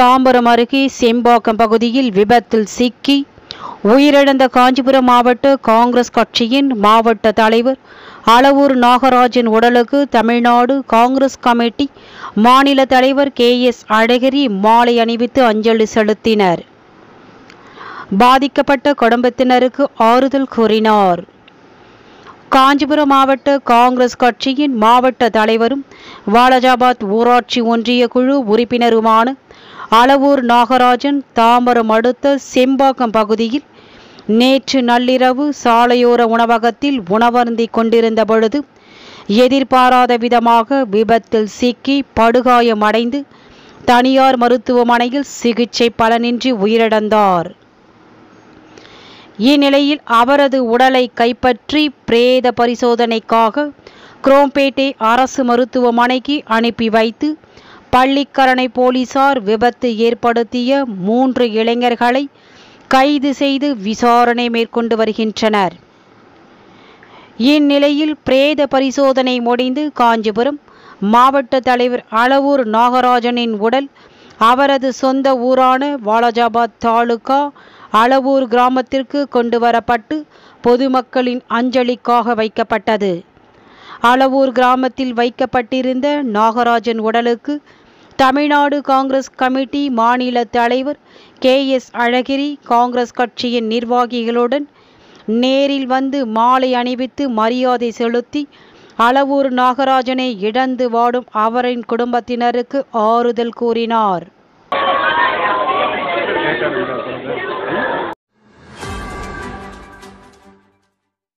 தாம்பரம் அருகே செம்பாக்கம் பகுதியில் விபத்தில் சிக்கி உயிரிழந்த காஞ்சிபுரம் மாவட்ட காங்கிரஸ் கட்சியின் மாவட்ட தலைவர் அளவூர் நாகராஜன் உடலுக்கு தமிழ்நாடு காங்கிரஸ் கமிட்டி மாநில தலைவர் கே எஸ் அழகிரி மாலை அணிவித்து அஞ்சலி செலுத்தினர் பாதிக்கப்பட்ட குடும்பத்தினருக்கு ஆறுதல் கூறினார் காஞ்சிபுரம் மாவட்ட காங்கிரஸ் கட்சியின் மாவட்ட தலைவரும் வாலாஜாபாத் ஊராட்சி ஒன்றிய குழு உறுப்பினருமான அளவூர் நாகராஜன் தாம்பரம் அடுத்த செம்பாக்கம் பகுதியில் நேற்று நள்ளிரவு சாலையோர உணவகத்தில் உணவருந்திக் கொண்டிருந்த பொழுது எதிர்பாராத விதமாக விபத்தில் சிக்கி படுகாயமடைந்து தனியார் மருத்துவமனையில் சிகிச்சை பலனின்றி உயிரிழந்தார் இந்நிலையில் அவரது உடலை கைப்பற்றி பிரேத பரிசோதனைக்காக குரோம்பேட்டை அரசு மருத்துவமனைக்கு அனுப்பி வைத்து பள்ளிக்கரணை போலீசார் விபத்து ஏற்படுத்திய மூன்று இளைஞர்களை கைது செய்து விசாரணை மேற்கொண்டு வருகின்றனர் இந்நிலையில் பிரேத பரிசோதனை முடிந்து காஞ்சிபுரம் மாவட்ட தலைவர் அளவூர் நாகராஜனின் உடல் அவரது சொந்த ஊரான வாலாஜாபாத் தாலுகா அளவூர் கிராமத்திற்கு கொண்டு வரப்பட்டு பொதுமக்களின் அஞ்சலிக்காக வைக்கப்பட்டது அளவூர் கிராமத்தில் வைக்கப்பட்டிருந்த நாகராஜன் உடலுக்கு தமிழ்நாடு காங்கிரஸ் கமிட்டி மாநில தலைவர் கே எஸ் அழகிரி காங்கிரஸ் கட்சியின் நிர்வாகிகளுடன் நேரில் வந்து மாலை அணிவித்து மரியாதை செலுத்தி அளவூர் நாகராஜனை இழந்து வாடும் அவரின் குடும்பத்தினருக்கு ஆறுதல் கூறினார் கேட்டார்